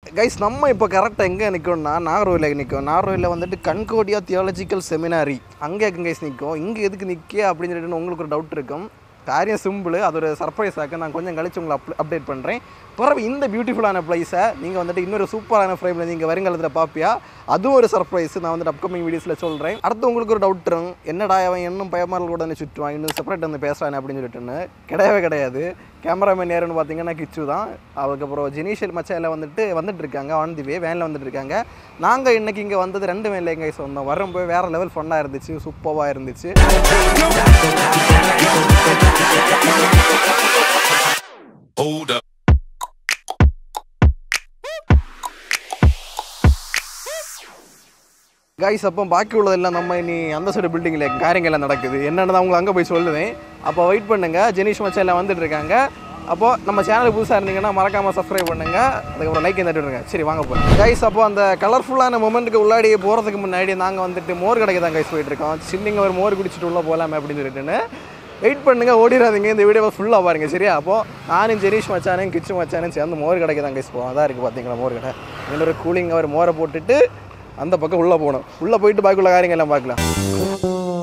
Guys நம்ம இப்போ கரெக்டாக எங்கே நிற்கோம்னா நாகர்கோவிலில் நிற்கும் நாகர்கோவிலில் வந்துட்டு கண்கோடியா தியாலஜிக்கல் செமினாரி அங்கே எங்கே கைஸ் நிற்கும் இங்கே எதுக்கு நிற்க அப்படின்னு சொல்லிட்டு உங்களுக்கு ஒரு டவுட் இருக்கும் காரியம் சிம்பிள் அது ஒரு சர்ப்ரைஸ் ஆக்க நான் கொஞ்சம் கழிச்சு உங்களை அப் அப்டேட் பண்ணுறேன் பிறகு இந்த பியூட்டிஃபுல்லான ப்ளேஸை நீங்கள் வந்துட்டு இன்னொரு சூப்பரான ஃப்ரேமில் நீங்கள் வருங்காலத்தில் பார்ப்பியா அதுவும் ஒரு சர்ப்ரைஸ் நான் வந்துட்டு அப்கமிங் வீடியோஸில் சொல்கிறேன் அடுத்து உங்களுக்கு ஒரு டவுட் வரும் என்னடா அவன் இன்னும் பயமாரல் கூட வந்து சுற்றுவான் இன்னும் செப்பரேட் வந்து பேசுகிறான் அப்படின்னு சொல்லிட்டுன்னு கிடையவே கிடையாது கேமராமேன் யாருன்னு பார்த்தீங்கன்னா கிச்சு தான் அதுக்கப்புறம் ஜெனீஷியல் மச்சாயில் வந்துட்டு வந்துட்டு இருக்காங்க ஆன் தி வே வேனில் வந்துட்டு இருக்காங்க நாங்கள் இன்னைக்கு இங்கே வந்தது ரெண்டு வேனில் எங்கே சொன்னோம் வரும்போது வேறு லெவல் ஃபன்னாக இருந்துச்சு சூப்பராக இருந்துச்சு Hold up. கைஸ் அப்போ பாக்கி உள்ளதெல்லாம் நம்ம இனி அந்த சைடு பில்டிங்கில் காரியங்கள்லாம் நடக்குது என்னென்னு தான் உங்களை அங்கே போய் சொல்லுவேன் அப்போ வெயிட் பண்ணுங்க ஜெனீஷ் மச்சா எல்லாம் வந்துட்டு இருக்காங்க அப்போ நம்ம சேனலுக்கு புதுசாக இருந்தீங்கன்னா மறக்காம சப்ஸ்கிரைப் பண்ணுங்க அதுக்கப்புறம் லைக் தட்டி விடுங்க சரி வாங்க போகிறோம் கைஸ் அப்போ அந்த கலர்ஃபுல்லான மூமெண்ட்டுக்கு உள்ளாடி போகிறதுக்கு முன்னாடி நாங்கள் வந்துட்டு மோர் கடைக்கு தான் கைஸ் போயிட்டு இருக்கோம் சின்னிங்க ஒரு மோர் குடிச்சிட்டு உள்ள போகலாமே அப்படின்னு சொல்லிட்டுன்னு வெயிட் பண்ணுங்க ஓடிடாதீங்க இந்த வீடியோவை ஃபுல்லாக பாருங்க சரியா அப்போ நானும் ஜெனீஷ் மச்சானும் கிச்சு மச்சானும் சேர்ந்து மோர் கடைக்கு தான் கைஸ் போவோம் அதான் இருக்குது பார்த்தீங்களா மோர் கடை இன்னொரு கூலிங் அவர் மோரை போட்டுட்டு அந்த பக்கம் உள்ளே போகணும் உள்ளே போயிட்டு பாக்கியுள்ள காரியங்கள் எல்லாம் பார்க்கலாம்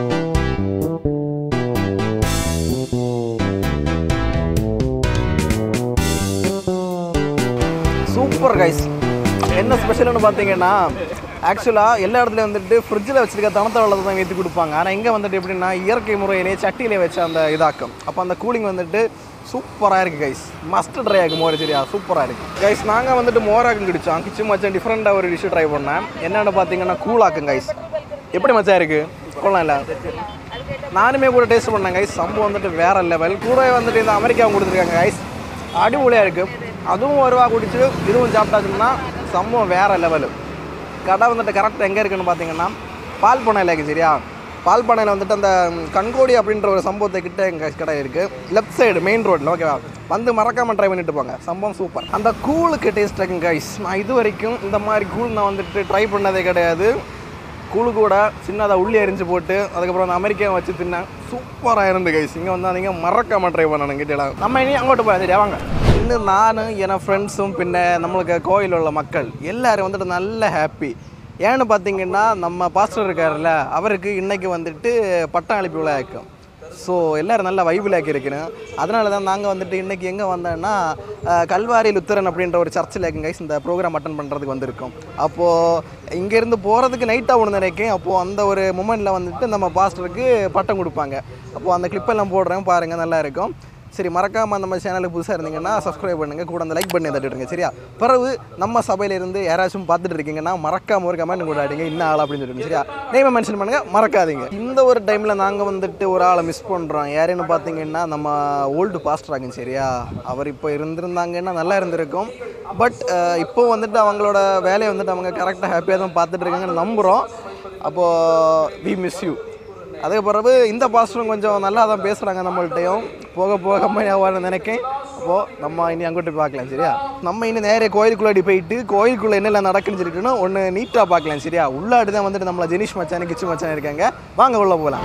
சூப்பர் கைஸ் என்ன ஸ்பெஷல்னு பார்த்தீங்கன்னா ஆக்சுவலாக எல்லா இடத்துலையும் வந்துட்டு ஃப்ரிட்ஜில் வச்சிருக்க தனத்த வெள்ளத்தை தான் ஏற்றி கொடுப்பாங்க ஆனால் இங்கே வந்துட்டு எப்படின்னா இயற்கை முறையிலே சட்டியிலே வச்ச அந்த இதாக்கம் அப்போ அந்த கூலிங் வந்துட்டு சூப்பராக இருக்குது கைஸ் மஸ்ட் ட்ரை ஆகும் மோர் சரியா சூப்பராக இருக்குது கைஸ் நாங்கள் வந்துட்டு மோராக்கும் கிடிச்சோம் கிச்சு மச்சான் டிஃப்ரெண்ட்டாக ஒரு டிஷ்ஷு ட்ரை பண்ணேன் என்னென்னு பார்த்தீங்கன்னா கூலாக்கும் கைஸ் எப்படி மச்சா இருக்குது கொள்ளலாம் இல்லை நானுமே கூட டேஸ்ட் பண்ணேன் கைஸ் சம்பவம் வந்துட்டு வேற லெவல் கூட வந்துட்டு இந்த அமெரிக்காவும் கொடுத்துருக்காங்க கைஸ் அடிபொலியாக இருக்குது அதுவும் ஒரு ரூபா குடிச்சு இதுவும் சாப்பிட்டாச்சுன்னா சம்பவம் வேற லெவலு கடை வந்துட்டு கரெக்டாக எங்கே இருக்குன்னு பார்த்தீங்கன்னா பால் பண்ணையில் இருக்குது சரியா பால் பண்ணையில் வந்துட்டு அந்த கண்கோடி அப்படின்ற ஒரு சம்பவத்தை கிட்ட எங்கள் கடை இருக்குது லெஃப்ட் சைடு மெயின் ரோட்டில் ஓகேவா வந்து மறக்காமல் ட்ரை பண்ணிட்டு போங்க சம்பவம் சூப்பர் அந்த கூலுக்கு டேஸ்ட் இருக்குங்க கைஸ் நான் இது வரைக்கும் இந்த மாதிரி கூழ் நான் வந்துட்டு ட்ரை பண்ணதே கிடையாது கூழு கூட சின்னதாக உள்ளி அரிஞ்சு போட்டு அதுக்கப்புறம் அந்த அமெரிக்கா வச்சு தின்னேன் சூப்பராக இருந்து கைஸ் இங்கே வந்தாதீங்க மறக்காம ட்ரை பண்ணணும் கிட்டலாம் நம்ம இனி அங்கோட்டு போய் சரியா வாங்க இன்னும் நானும் என் ஃப்ரெண்ட்ஸும் பின்ன நம்மளுக்கு கோயில் உள்ள மக்கள் எல்லாரும் வந்துட்டு நல்ல ஹாப்பி ஏன்னு பார்த்தீங்கன்னா நம்ம பாஸ்டர் இருக்காருல்ல அவருக்கு இன்னைக்கு வந்துட்டு பட்டம் அளிப்பு விழா இருக்கும் ஸோ எல்லோரும் நல்ல வைபிள் ஆக்கியிருக்கணும் அதனால தான் நாங்கள் வந்துட்டு இன்றைக்கி எங்கே வந்தோன்னா அஹ், கல்வாரி லுத்தரன் அப்படின்ற ஒரு சர்ச்சில் இருக்குங்க guys, இந்த ப்ரோக்ராம் அட்டன் பண்ணுறதுக்கு வந்திருக்கோம் அப்போது இங்கேருந்து போகிறதுக்கு நைட்டாக ஒன்று நினைக்கேன் அப்போது அந்த ஒரு மூமெண்ட்டில் வந்துட்டு நம்ம பாஸ்டருக்கு பட்டம் கொடுப்பாங்க அப்போது அந்த கிளிப்பெல்லாம் போடுறேன் பாருங்கள் நல்லா இருக்கும் சரி மறக்காமல் நம்ம சேனலுக்கு புதுசாக இருந்தீங்கன்னா சப்ஸ்கிரைப் பண்ணுங்கள் கூட அந்த லைக் பண்ணி தட்டிடுங்க சரியா பிறகு நம்ம சபையிலேருந்து யாராச்சும் பார்த்துட்டு இருக்கீங்கன்னா மறக்காம ஒரு கமெண்ட் கூட அடிங்க இன்னும் ஆள் அப்படின்னு சொல்லிட்டு சரியா நேமை மென்ஷன் பண்ணுங்கள் மறக்காதீங்க இந்த ஒரு டைமில் நாங்கள் வந்துட்டு ஒரு ஆளை மிஸ் பண்ணுறோம் யாருன்னு பார்த்தீங்கன்னா நம்ம ஓல்டு பாஸ்டராங்க சரியா அவர் இப்போ இருந்திருந்தாங்கன்னா நல்லா இருந்திருக்கும் பட் இப்போ வந்துட்டு அவங்களோட வேலையை வந்துட்டு அவங்க கரெக்டாக ஹாப்பியாக தான் பார்த்துட்டு இருக்காங்கன்னு நம்புகிறோம் அப்போது வி மிஸ் யூ அதுக்கு பிறகு இந்த பாஸ்டரும் கொஞ்சம் நல்லா தான் பேசுகிறாங்க நம்மள்ட்டையும் போக போக கம்பெனி ஆவான்னு நினைக்கேன் அப்போது நம்ம இனி அங்கிட்டு பார்க்கலாம் சரியா நம்ம இனி நேரே கோயிலுக்குள்ளாடி போயிட்டு கோயிலுக்குள்ளே என்னெல்லாம் நடக்குன்னு சொல்லிட்டுன்னு ஒன்று நீட்டாக பார்க்கலாம் சரியா உள்ளாடி தான் வந்துட்டு நம்மளை ஜெனிஷ் மச்சான் கிச்சு மச்சான் இருக்காங்க வாங்க உள்ளே போகலாம்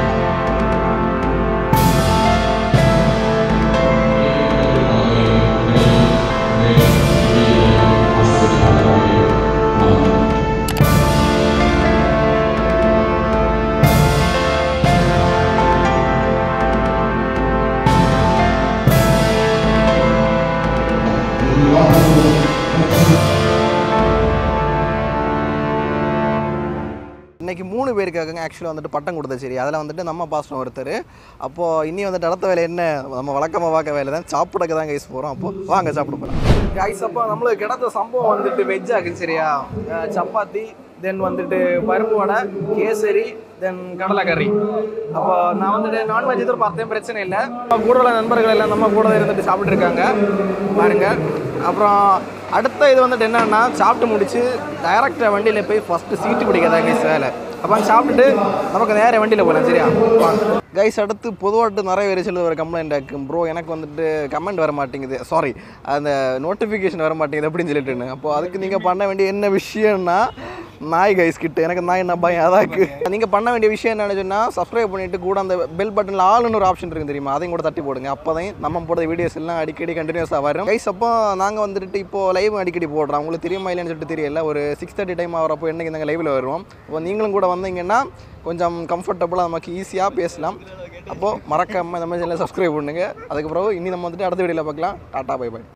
இன்னைக்கு மூணு பேருக்காக ஆக்சுவலாக வந்துட்டு பட்டம் கொடுத்த சரி அதில் வந்துட்டு நம்ம பாஸ்டம் ஒருத்தர் அப்போது இனி வந்துட்டு அடுத்த வேலை என்ன நம்ம வழக்கமாக பார்க்க வேலை தான் சாப்பிடக்க தான் கைஸ் போகிறோம் அப்போது வாங்க சாப்பிட போகலாம் கைஸ் அப்போ நம்மளுக்கு கிடைத்த சம்பவம் வந்துட்டு வெஜ் ஆகுது சரியா அஹ் சப்பாத்தி தென் வந்துட்டு பருப்பு வடை கேசரி தென் கடலைக்கறி அப்போ நான் வந்துட்டு நான்வெஜ் எதிர்பார்த்தேன் பிரச்சனை இல்லை கூட உள்ள நண்பர்கள் எல்லாம் நம்ம கூட இருந்துட்டு சாப்பிட்டு இருக்காங்க பாருங்க அப்புறம் அடுத்த இது வந்துட்டு என்னன்னா சாப்பிட்டு முடிச்சு டைரக்டாக வண்டியில் போய் ஃபஸ்ட்டு சீட்டு பிடிக்கதான் கைஸ் வேலை அப்போ சாப்பிட்டுட்டு நமக்கு நேர வண்டியில் போகலாம் சரியா கைஸ் அடுத்து பொதுவாட்டு நிறைய பேர் சொல்லி ஒரு கம்ப்ளைண்ட் ஆக்கும் ப்ரோ எனக்கு வந்துட்டு கமெண்ட் வர மாட்டேங்குது சாரி அந்த நோட்டிஃபிகேஷன் வர மாட்டேங்குது அப்படின்னு சொல்லிட்டுன்னு அப்போ அதுக்கு நீங்கள் பண்ண வேண்டிய என்ன விஷயம்னா நாய் கைஸ் கிட்ட எனக்கு நாய் என்ன பயம் அதாக்கு நீங்கள் பண்ண வேண்டிய விஷயம் என்னன்னு சொன்னால் சப்ஸ்கிரைப் பண்ணிட்டு கூட அந்த பெல் பட்டனில் ஆளுன்னு ஒரு ஆப்ஷன் இருக்கு தெரியுமா அதையும் கூட தட்டி போடுங்க அப்போ தான் நம்ம போடுற வீடியோஸ் எல்லாம் அடிக்கடி கண்டினியூஸாக வரும் கைஸ் அப்போ நாங்கள் வந்துட்டு இப்போ லைவ் அடிக்கடி போடுறோம் உங்களுக்கு தெரியுமா இல்லைன்னு சொல்லிட்டு தெரியல ஒரு சிக்ஸ் தேர்ட்டி டைம் ஆகிறப்போ என்னைக்கு நாங்கள் லைவில் வருவோம் அப்போ நீங்களும் கூட வந்தீங்கன்னா கொஞ்சம் கம்ஃபர்டபுளாக நமக்கு ஈஸியாக பேசலாம் அப்போது மறக்காமல் இந்த மாதிரி சப்ஸ்கிரைப் பண்ணுங்கள் அதுக்கப்புறம் இனி நம்ம வந்துட்டு அடுத்த வீடியோவில் பார்க்கலாம் டாட்டா பை பை